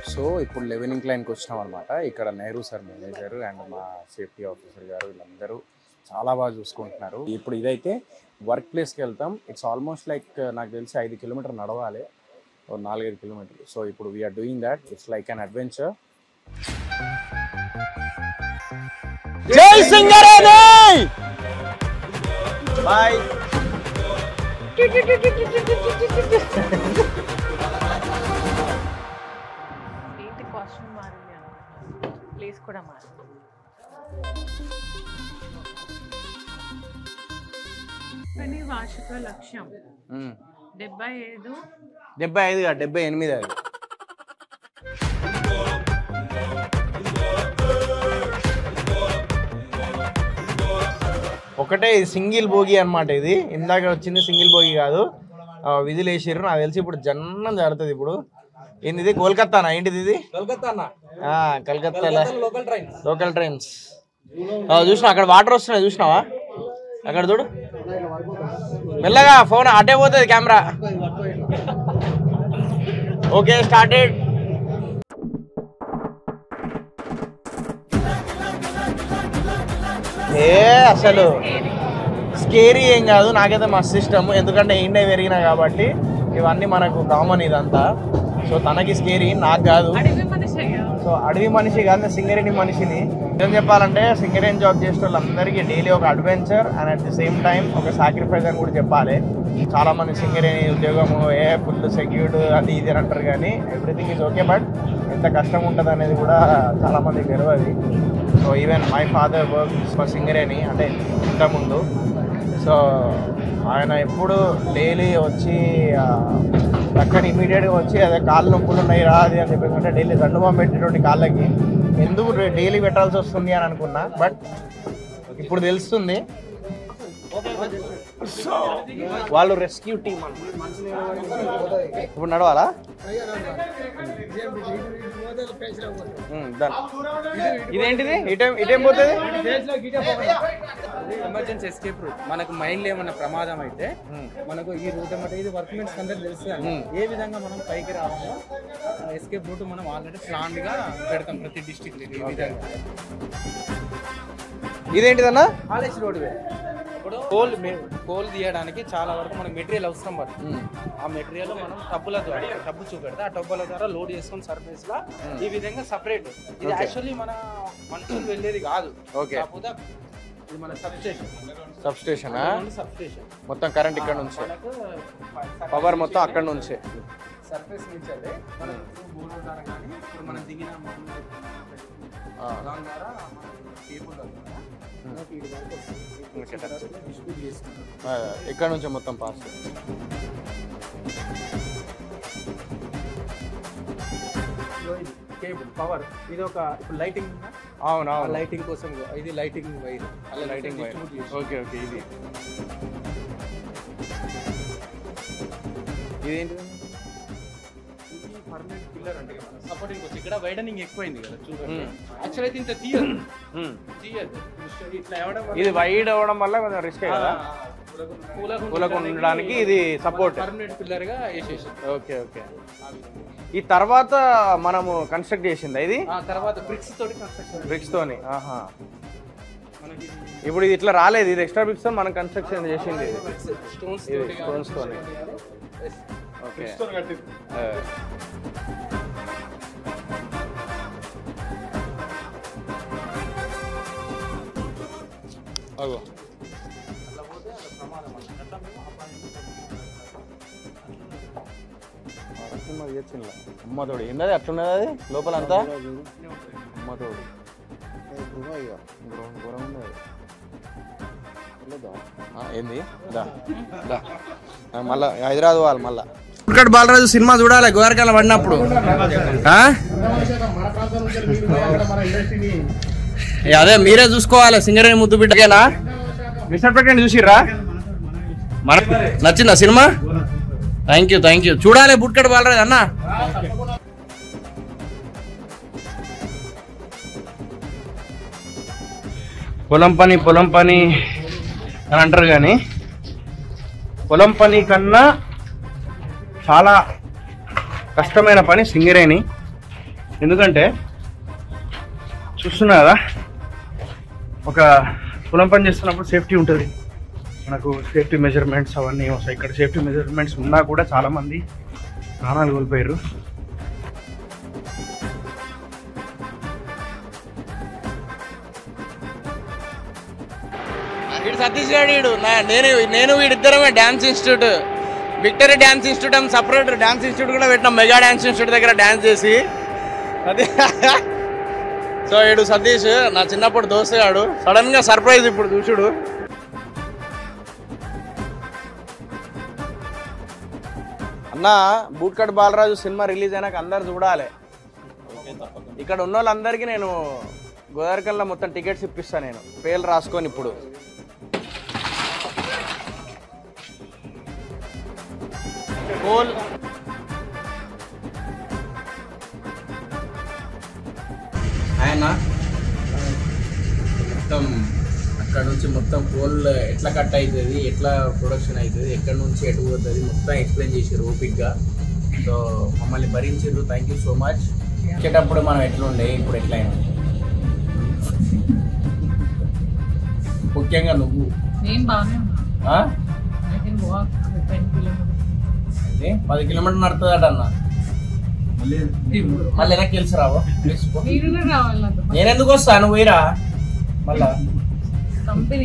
So ఇప్పుడు eleven ఇంక్లైన్కి వచ్చినాం అనమాట ఇక్కడ నెహ్రూ సార్ మేనేజర్ అండ్ మా సేఫ్టీ ఆఫీసర్ గారు వీళ్ళందరూ చాలా బాగా చూసుకుంటున్నారు ఇప్పుడు ఇదైతే వర్క్ ప్లేస్కి వెళ్తాం ఇట్స్ ఆల్మోస్ట్ లైక్ నాకు తెలిసి ఐదు కిలోమీటర్ నడవాలి ఓ నాలుగైదు కిలోమీటర్లు సో ఇప్పుడు we're doing that it's like an adventure జై సింగరేణి బాయ్ ఏంటి కాస్ట్యూమ్ మారింది అనుకున్నాను ప్లేస్ కూడా మారింది కానీ వార్షిక లక్ష్యం డెబ్బై ఐదు డెబ్బై ఐదు కాదు, డెబ్బై ఎనిమిది అది ఒకటే సింగిల్ భోగి అన్నమాట ఇది ఇందాక వచ్చింది సింగిల్ భోగి కాదు ఆ, విధులు వేసిర్రు నాకు తెలిసి ఇప్పుడు జన్నం జరుగుతుంది ఇప్పుడు ఏంది ఇది కోల్కత్తానా ఏంటిది ఇది ఆ, కలకత్తాలో లోకల్ ట్రైన్స్ చూసినా అక్కడ వాటర్ వస్తున్నాయి చూసినావా అక్కడ చూడు మెల్లగా ఫోన్ అటే పోతుంది కెమెరా ఓకే స్టార్టెడ్ ఏ అసలు స్కేరీ ఏం కాదు నాకైతే మస్తు ఇష్టం ఎందుకంటే ఇండియా పెరిగినా కాబట్టి ఇవన్నీ మనకు కామన్ ఇదంతా సో తనకి స్కేరీ నాకు కాదు అడవి మనిషి అయ్యా సో అడవి మనిషి కాదు నేను సింగరేణి మనిషిని ఏం చెప్పాలంటే సింగరేణి జాబ్ చేసే వాళ్ళందరికీ డైలీ ఒక adventure and at the same time ఒక సాక్రిఫైస్ అని కూడా చెప్పాలి చాలా మంది సింగరేణి ఉద్యోగము ఏ ఫుల్ సెక్యూర్డ్ అది ఇది అని అంటారు కానీ ఎవ్రీథింగ్ ఈజ్ ఓకే బట్ ఎంత కష్టం ఉంటుంది అనేది కూడా చాలా మందికి తెలియదు so even my father work for Singareni అంటే ఇంతకుముందు సో ఆయన ఎప్పుడు డైలీ వచ్చి ఆ, పక్కన ఇమీడియట్గా వచ్చి అదే కాళ్ళు నొప్పులు ఉన్నాయి రా అది అని చెప్పేసి అంటే డైలీ దండుమం పెట్టేటువంటి కాళ్ళకి ఎందుకు డైలీ పెట్టాల్సి వస్తుంది అని అనుకున్నా బట్ ఇప్పుడు తెలుస్తుంది సో వాళ్ళు రెస్క్యూ టీమ్ ఇప్పుడు నడవాలా ఉమ్, done. ఇదేంటిది ఇటేం ఇటేం పోతుంది ఎమర్జెన్సీ ఎస్కేప్ రూట్ మనకు మైండ్ ఏమన్నా ప్రమాదం అయితే మనకు ఈ రూట్ ఏమంటే ఇది వర్క్మెన్స్ అందరికి తెలుస్తుంది ఏ విధంగా మనం పైకి రావాలో ఎస్కేప్ రూట్ మనం ఆల్రెడీ ప్లాన్ గా పెడతాం ప్రతి డిస్టిక్ ఈ విధంగా ఇదేంటిదన్నా కాలేజ్ రోడ్ ఇప్పుడు కోల్ కోల్ తీయడానికి చాలా వరకు మనకు మెటీరియల్ అవసరం పడుతుంది ఆ మెటీరియల్ మనం టబ్బుల ద్వారా టబ్బు చూపెడితే ఆ టబ్బుల ద్వారా లోడ్ చేసుకుని సర్ఫేస్ లా ఈ విధంగా సపరేట్ ఇది యాక్చువల్లీ మన మనుషులు వెళ్ళేది కాదు Okay. కాకపోతే ఇది మన sub station sub station sub station మొత్తం కరెంట్ ఇక్కడ నుంచి మనకు పవర్ మొత్తం అక్కడ నుంచే సర్ఫేస్ నుంచి అదే మనకు బోర్ ద్వారా కానీ ఇప్పుడు మనం దిగిన మామూలు దాని ద్వారా మనకు కేబుల్ ద్వారా మనకి ఇది వరకు వస్తుంది Okay, that's it. డిస్ట్రిబ్యూట్ చేసుకుంటాం ఆ, ఇక్కడ నుంచే మొత్తం పాస్ ఇదిగో ఇది కేబుల్ పవర్ ఇది ఒక ఇప్పుడు లైటింగ్ ఉందా అవును ఆ అవును లైటింగ్ కోసం ఇది లైటింగ్ వైర్ అలా లైటింగ్ వైర్ ఓకే ఓకే ఇది ఇదేంటిది పర్మనెంట్ పిల్లర్ అంటే సపోర్టింగ్ వచ్చి ఇక్కడ వైడనింగ్ ఎక్కువైంది కదా చూడండి యాక్చువల్ అయితే ఇంత తీయదు తీయదు ఇట్లా ఎవడం వల్ల ఇది వైడ్ అవ్వడం వల్ల కొంచెం రిస్క్ కదా కూలకు ఉండడానికి ఇది సపోర్ట్ పర్మనెంట్ పిల్లర్ గా వేసేసి ఓకే ఓకే ఈ తర్వాత మనము కన్స్ట్రక్ట్ చేసింది ఇది ఆ తర్వాత బ్రిక్స్ తోటి కన్స్ట్రక్షన్ బ్రిక్స్ తోని ఆహా మనకి ఇప్పుడు ఇది ఇట్లా రాలేదు ఇది ఎక్స్ట్రా బ్రిక్స్ తో మనం కన్స్ట్రక్షన్ చేసింది ఇది స్టోన్స్ ఇది తోటి stones తోని. ఓకే ఆ. అగో అమ్మ తోడు ఏంటది అట్లున్నది అది లోపల అంతా అమ్మ తోడు ఘోరం- ఘోరం ఉన్నది. ఆ, ఏంది దా దా ఆ, మళ్ళా హైదరాబాద్ పోవాలి మళ్ళా ఇక్కడ బాలరాజు సినిమా చూడాలి గోరకాల పడినప్పుడు ఆ? ఏ, అదే మీరే చూసుకోవాలి సింగరేణి ముద్దు బిడ్డకేనా మిస్టర్ పెట్టండి చూసిర్రా మన నచ్చిందా cinema thank you thank you చూడాలి బుట్కడ బాలరాజు అన్న పొలం పని పొలం పని అని అంటారు కానీ పొలం పని కన్నా చాలా కష్టమైన పని సింగరేణి ఎందుకంటే చూస్తున్నా కదా ఒక పొలం పని చేస్తున్నప్పుడు సేఫ్టీ ఉంటుంది మనకు సేఫ్టీ మెజర్మెంట్స్ అవన్నీ వస్తాయి ఇక్కడ సేఫ్టీ మెజర్మెంట్స్ ఉన్నా కూడా చాలామంది ప్రాణాలు కోల్పోయారు వీడు సతీష్ గారు వీడు నా- నేను నేను వీడిద్దరమే dance institute victory dance institute అని సపరేట్ డ్యాన్స్ ఇన్స్టిట్యూట్ కూడా పెట్టినాం మెగా డ్యాన్స్ ఇన్స్టిట్యూట్ దగ్గర డ్యాన్స్ చేసి అదే సో వీడు సతీష్ నా చిన్నప్పుడు దోస్తు గాడు సడన్ గా సర్ప్రైజ్ ఇప్పుడు చూసుడు అన్న bootcut Balaraju cinema release అయినాక అందరు చూడాలి ఇక్కడ ఉన్న వాళ్ళందరికీ నేను గోదావరికల్లా మొత్తం టికెట్స్ ఇప్పిస్తాను నేను పేర్లు రాసుకొని ఇప్పుడు గోల్ ఆయన మొత్తం అక్కడ నుంచి మొత్తం కోల్ ఎట్లా కట్ అవుతుంది ఎట్లా ప్రొడక్షన్ అవుతుంది ఎక్కడ నుంచి ఎటు పోతుంది మొత్తం ఎక్స్ప్లెయిన్ చేసారు ఓపిక్గా సో మమ్మల్ని భరించారు థ్యాంక్ యూ సో మచ్ వచ్చేటప్పుడు మనం ఎట్లుండే ఇప్పుడు ఎట్లయినా ముఖ్యంగా నువ్వు నేను బాగానే ఉన్నా ఆ? I can walk ten kilometers ఏంటి? పది కిలోమీటర్ నడుతుందట అన్న మళ్ళీ వెనక్కి తెలిసి రావు ప్లీజ్ పో. మీరు కూడా రావాలి నాతో నేను ఎందుకు వస్తాను పోయిరా మళ్ళా కంపెనీ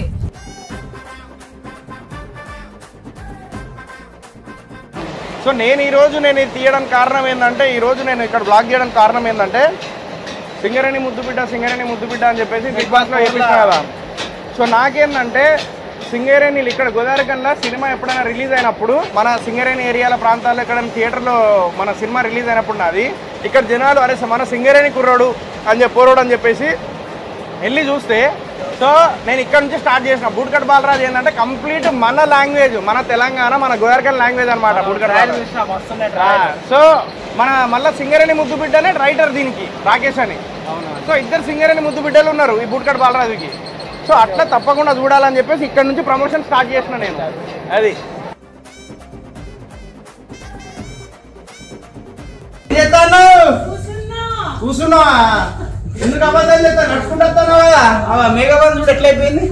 సో నేను ఈరోజు నేను ఇది తీయడానికి కారణం ఏంటంటే ఈరోజు నేను ఇక్కడ బ్లాగ్ చేయడానికి కారణం ఏంటంటే సింగరేణి ముద్దుబిడ్డ సింగరేణి ముద్దుబిడ్డ అని చెప్పేసి బిగ్ బాస్లో వేపించిన కదా సో నాకేంటంటే సింగరేణి ఇక్కడ గోదావరికల్లా సినిమా ఎప్పుడైనా రిలీజ్ అయినప్పుడు మన సింగరేణి ఏరియాల ప్రాంతాల్లో ఎక్కడైనా థియేటర్లో మన సినిమా రిలీజ్ అయినప్పుడు నాది ఇక్కడ జనాలు అరే మన సింగరేణి కుర్రోడు అని చెప్పి పోరోడు అని చెప్పేసి వెళ్ళి చూస్తే సో నేను ఇక్కడ నుంచి స్టార్ట్ చేసిన బూడ్కట్ బాలరాజు ఏంటంటే కంప్లీట్ మన లాంగ్వేజ్ మన తెలంగాణ మన గోదావరికల్ లాంగ్వేజ్ అనమాట బూడ్కట్ బాలరాజు సో మన మళ్ళీ సింగరేణి ముద్దు బిడ్డనే రైటర్ దీనికి రాకేష్ అని సో ఇద్దరు సింగరేణి ముద్దు బిడ్డలు ఉన్నారు ఈ బూడ్కట్ బాలరాజుకి సో అట్లా తప్పకుండా చూడాలని చెప్పేసి ఇక్కడ నుంచి ప్రమోషన్ స్టార్ట్ చేసిన నేను అది కూర్చున్నావా ఎందుకు అబద్ధాలు చెప్తా నడుచుకుంటూ వస్తున్నావు కదా మేఘబంధ్ చూడు ఎట్లయిపోయింది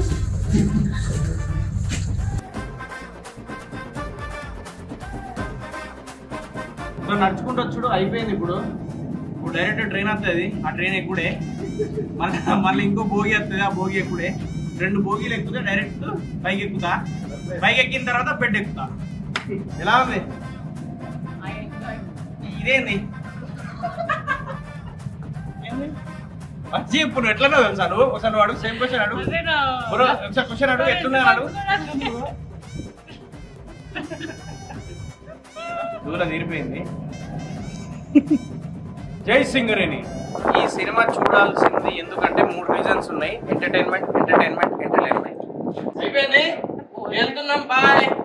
సో నడుచుకుంటూ వచ్చుడు అయిపోయింది ఇప్పుడు ఇప్పుడు డైరెక్ట్ ట్రైన్ వస్తుంది ఆ ట్రైన్ ఎక్కుడే మళ్ళీ మళ్ళీ ఇంకో భోగి వస్తుంది ఆ భోగి ఎక్కుడే రెండు భోగిలు ఎక్కుతే డైరెక్ట్ పైకి ఎక్కుతా పైకి ఎక్కిన తర్వాత బెడ్ ఎక్కుతా ఎలా ఉంది ఇదేంది ఏంది? వచ్చి ఇప్పుడు ఎట్లా తెలుసా నువ్వు ఒకసారి నువ్వు అడుగు సేమ్ క్వశ్చన్ అడుగు బ్రో, ఒకసారి క్వశ్చన్ అడుగు ఎట్లున్నా అడుగు దూరం తీరిపోయింది జై సింగరేణి ఈ సినిమా చూడాల్సింది ఎందుకంటే మూడు రీజన్స్ ఉన్నాయి ఎంటర్టైన్మెంట్ ఎంటర్టైన్మెంట్ ఎంటర్టైన్మెంట్ అయిపోయింది వెళ్తున్నాం బాయ్